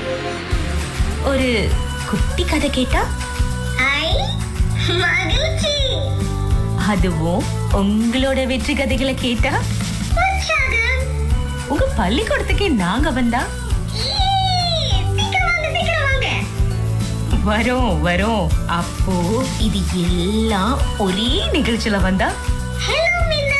ஒரு குட்டி கதை கேட்டா ஐ மகிழ்ச்சி அதுவும் உங்களோட வெற்றி கதைகளை கேட்டா உற்சாகம் உங்க பள்ளிக்கூடத்துக்கே நாங்க வந்தா ஈ, சீக்கிரம் வாங்க சீக்கிரம் வாங்க வரோம் வரோம் அப்போ இது எல்லாம் ஒரே நிகழ்ச்சியில வந்தா ஹலோ மீனா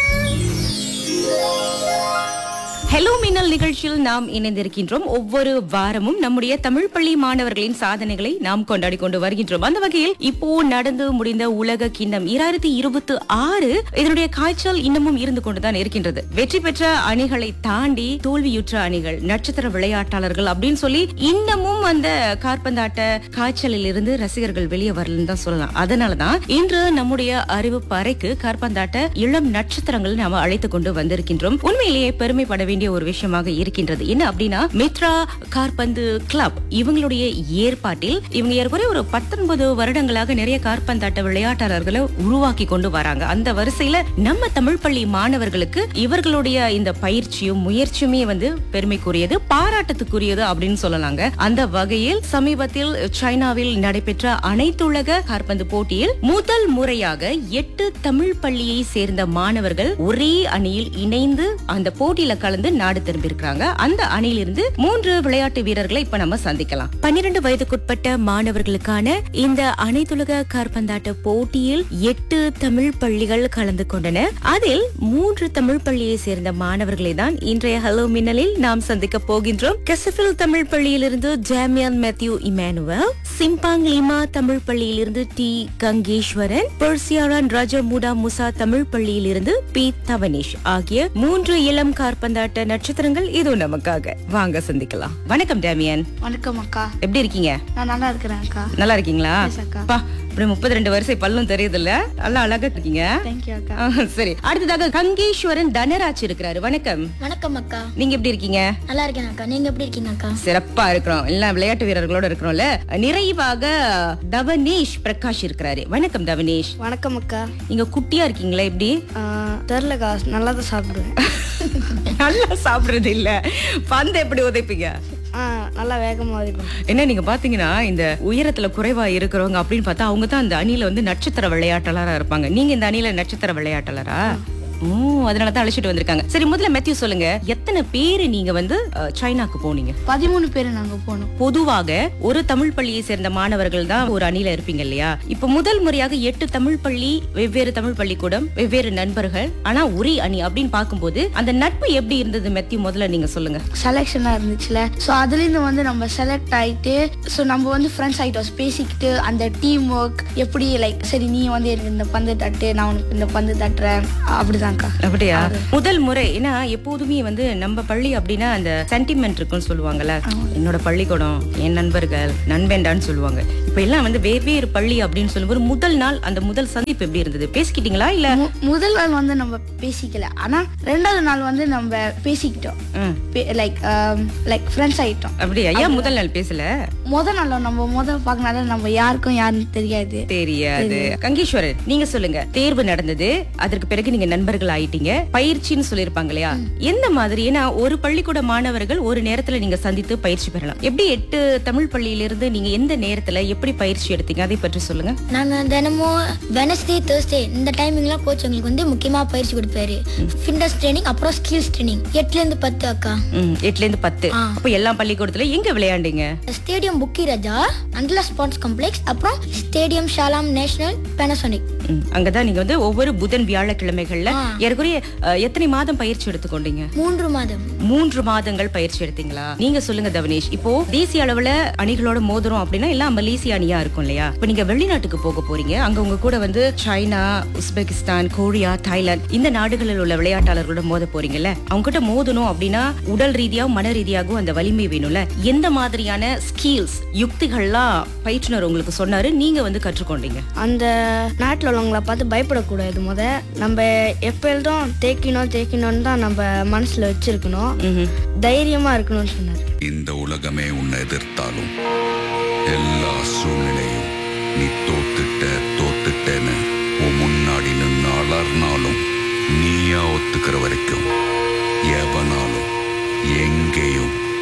ஹலோ மின்னல் நிகழ்ச்சியில் நாம் இணைந்திருக்கின்றோம் ஒவ்வொரு வாரமும் நம்முடைய தமிழ் பள்ளி மாணவர்களின் சாதனைகளை நாம் கொண்டாடி கொண்டு வருகின்றோம் அந்த வகையில் இப்போ நடந்து முடிந்த உலக கிண்ணம் இராயிரத்தி இருபத்தி ஆறு இதனுடைய காய்ச்சல் இன்னமும் இருந்து கொண்டுதான் இருக்கின்றது வெற்றி பெற்ற அணிகளை தாண்டி தோல்வியுற்ற அணிகள் நட்சத்திர விளையாட்டாளர்கள் அப்படின்னு சொல்லி இன்னமும் அந்த காற்பந்தாட்ட காய்ச்சலில் இருந்து ரசிகர்கள் வெளியே வரலன்னு தான் சொல்லலாம் அதனாலதான் இன்று நம்முடைய அறிவிப்பு அறைக்கு காற்பந்தாட்ட இளம் நட்சத்திரங்கள் நாம அழைத்துக் கொண்டு வந்திருக்கின்றோம் உண்மையிலேயே பெருமைப்பட வேண்டிய ஒரு விஷயமாக இருக்கின்றது என்ன அப்படின்னா மித்ரா கார்பந்து கிளப் இவங்களுடைய ஏற்பாட்டில் இவங்க ஏற்கனவே ஒரு பத்தொன்பது வருடங்களாக நிறைய கார்பந்தாட்ட விளையாட்டாளர்களை உருவாக்கி கொண்டு வராங்க அந்த வரிசையில நம்ம தமிழ் பள்ளி மாணவர்களுக்கு இவர்களுடைய இந்த பயிற்சியும் முயற்சியுமே வந்து பெருமைக்குரியது பாராட்டத்துக்குரியது அப்படின்னு சொல்லலாங்க அந்த வகையில் சமீபத்தில் சைனாவில் நடைபெற்ற அனைத்துலக கார்பந்து போட்டியில் முதல் முறையாக எட்டு தமிழ் பள்ளியை சேர்ந்த மாணவர்கள் ஒரே அணியில் இணைந்து அந்த போட்டியில கலந்து நாடு திரும்பியிருக்கிறாங்க அந்த அணியிலிருந்து மூன்று விளையாட்டு வீரர்களை இப்ப நம்ம சந்திக்கலாம் பன்னிரண்டு வயதுக்குட்பட்ட மாணவர்களுக்கான இந்த அனைத்துலக கார்பந்தாட்ட போட்டியில் எட்டு தமிழ் பள்ளிகள் கலந்து கொண்டன அதில் மூன்று தமிழ் பள்ளியை சேர்ந்த மாணவர்களை தான் இன்றைய ஹலோ மின்னலில் நாம் சந்திக்க போகின்றோம் கெசபில் தமிழ் பள்ளியிலிருந்து ஜாமியான் Matthew Emmanuel Simpang Lima Tamil பள்ளியிலிருந்து D Kangeswaran Persiaran Rajamuda Musa Tamil பள்ளியிலிருந்து பி தவனேஷ் ஆகிய மூன்று இளம் கார்பந்தாட்ட நட்சத்திரங்கள் இதோ நமக்காக வாங்க சந்திக்கலாம் வணக்கம் டேமியன் வணக்கம் அக்கா எப்படி இருக்கீங்க நான் நல்லா இருக்கிறேன் அக்கா நல்லா இருக்கீங்களா Yes, அக்கா. பா இப்படி முப்பத்தி ரெண்டு வருஷம் பல்லும் தெரியுது இல்ல நல்லா அழகா இருக்கீங்க தேங்க்யூ அக்கா ஆ, சரி அடுத்ததாக கங்கேஸ்வரன் தனராஜ் இருக்கிறாரு வணக்கம் வணக்கம் அக்கா நீங்க எப்படி இருக்கீங்க நல்லா இருக்கேன் அக்கா நீங்க எப்படி இருக்கீங்க அக்கா சிறப்பா இருக்கிறோம் எல்லாம் விளையாட்டு வீரர்களோட இருக்கிறோம்ல நிறைவாக தவனேஷ் பிரகாஷ் இருக்கிறாரு வணக்கம் தவனேஷ் வணக்கம் அக்கா நீங்க குட்டியா இருக்கீங்களா எப்படி தெரிலக்கா நல்லா தான் சாப்பிடுவேன் நல்லா சாப்பிடுறது இல்ல பந்து எப்படி உதைப்பீங்க ஆ நல்லா வேகமாக இருக்கும் என்ன நீங்க பாத்தீங்கன்னா இந்த உயரத்துல குறைவா இருக்கிறவங்க அப்படின்னு பார்த்தா அவங்க தான் அந்த அணியில வந்து நட்சத்திர விளையாட்டாளரா இருப்பாங்க நீங்க இந்த அணியில நட்சத்திர விளையாட்டாளரா ஓ அதனால தான் அழைச்சிட்டு வந்திருக்காங்க சரி முதல்ல மெத்தியூ சொல்லுங்க எத்தனை பேரு நீங்க வந்து அஹ், சைனாக்கு போனீங்க பதிமூணு பேர் நாங்கள் போனோம் பொதுவாக ஒரு தமிழ் பள்ளியை சேர்ந்த மாணவர்கள் தான் ஒரு அணியில இருப்பீங்க இல்லையா இப்ப முதல் முறையாக எட்டு தமிழ் பள்ளி வெவ்வேறு தமிழ் பள்ளிக்கூடம் வெவ்வேறு நண்பர்கள் ஆனா ஒரே அணி அப்படின்னு பார்க்கும்போது அந்த நட்பு எப்படி இருந்தது மெத்தி முதல்ல நீங்க சொல்லுங்க செலெக்ஷனாக இருந்துச்சுல ஸோ அதுலேருந்து வந்து நம்ம செலக்ட் ஆகிட்டு ஸோ நம்ம வந்து ஃப்ரெண்ட்ஸ் ஆகிட்டோம் பேசிக்கிட்டு அந்த டீம் ஒர்க் எப்படி லைக் சரி நீ வந்து எனக்கு இந்த பந்து தட்டு நான் உனக்கு இந்த பந்து தட்டுறேன் அப்படிதான்க்கா அப்படியா முதல் முறை ஏன்னா எப்போதுமே வந்து நம்ம பள்ளி அப்படின்னா அந்த சென்டிமெண்ட் இருக்குன்னு சொல்லுவாங்கல்ல என்னோட பள்ளிக்கூடம் என் நண்பர்கள் நண்பேண்டான்னு சொல்லுவாங்க இப்ப எல்லாம் வந்து வெவ்வேறு பள்ளி அப்படின்னு சொல்லும்போது முதல் நாள் அந்த முதல் சந்திப்பு எப்படி இருந்தது பேசிக்கிட்டீங்களா இல்ல மு- முதல் நாள் வந்து நம்ம பேசிக்கல ஆனால் ரெண்டாவது நாள் வந்து நம்ம பேசிக்கிட்டோம் ம், லைக் லைக் ஃப்ரெண்ட்ஸ் ஆகிட்டோம் அப்படியா ஏன் முதல் நாள் பேசல முத நாள் நம்ம முத பார்க்கனால நம்ம யாருக்கும் யாருன்னு தெரியாது தெரியாது கங்கேஸ்வரன் நீங்க சொல்லுங்க தேர்வு நடந்தது அதற்கு பிறகு நீங்க நண்பர்கள் ஆயிட்டீங்க பயிற்சின்னு சொல்லிருப்பாங்க இல்லையா எந்த மாதிரி ஏன்னா ஒரு பள்ளிக்கூட மாணவர்கள் ஒரு நேரத்துல நீங்க சந்தித்து பயிற்சி பெறலாம் எப்படி எட்டு தமிழ் பள்ளியிலிருந்து நீங்க எந்த நேரத்துல எப்படி பயிற்சி எடுத்தீங்க அதை பற்றி சொல்லுங்க நாங்க தினமும் வெனஸ்டே தேர்ஸ்டே இந்த டைமிங்லாம் கோச் எங்களுக்கு வந்து முக்கியமா பயிற்சி கொடுப்பாரு ஃபிட்னஸ் ட்ரைனிங் அப்புறம் ஸ்கில்ஸ் ட்ரைனிங் எட்டுல இருந்து பத்து அக்கா ம், எட்டுல இருந்து பத்து ஆ. அப்ப எல்லா பள்ளிக்கூடத்துல எங்க விளையாண்டீங்க ஸ்டேடியம் புக்கி ராஜா அண்டலா ஸ்போர்ட்ஸ் காம்ப்ளெக்ஸ் அப்புறம் ஸ்டேடியம் ஷாலாம் நேஷனல் பேனசோனிக் ம், அங்கதான் நீங்க வந்து ஒவ்வொரு புதன் வியாழக்கிழமைகள்ல ஆ. ஏறக்குறைய அஹ், எத்தனை மாதம் பயிற்சி எடுத்துக்கொண்டீங்க மூன்று மாதம் மூன்று மாதங்கள் பயிற்சி எடுத்தீங்களா நீங்க சொல்லுங்க தவனேஷ் இப்போ தேசிய அளவுல அணிகளோட மோதுறோம் அப்படின்னா எல்லாம் மலேசிய அணியா இருக்கும் இல்லையா இப்ப நீங்க வெளிநாட்டுக்கு போக போறீங்க அங்க உங்க கூட வந்து சைனா உஸ்பெகிஸ்தான் கொரியா தாய்லாந்து இந்த நாடுகளில் உள்ள விளையாட்டாளர்களோட மோத போறீங்கல்ல அவங்க கிட்ட மோதணும் அப்படின்னா உடல் ரீதியாகவும் மன ரீதியாகவும் அந்த வலிமை வேணும்ல எந்த மாதிரியான ஸ்கில்ஸ் யுக்திகள்லாம் பயிற்றுனர் உங்களுக்கு சொன்னாரு நீங்க வந்து கற்றுக்கொண்டீங்க அந்த நாட்டில் உள்ளவங்கள பார்த்து பயப்படக்கூடாது முத நம்ம எப்பொழுதும் தேக்கினோம் தேக்கினோன்னு தான் நம்ம மனசில் வச்சிருக்கணும் ம்ஹும். தைரியமாக இருக்கணும்னு சொன்னார் இந்த உலகமே உன்னை எதிர்த்தாலும் எல்லா சூழ்நிலையும் நீ தோத்துட்ட தோத்துட்டேன்னு உன் முன்னாடி நின்று அலர்னாலும் நீயா ஒத்துக்கிற வரைக்கும் எவனாலும் எங்கேயும்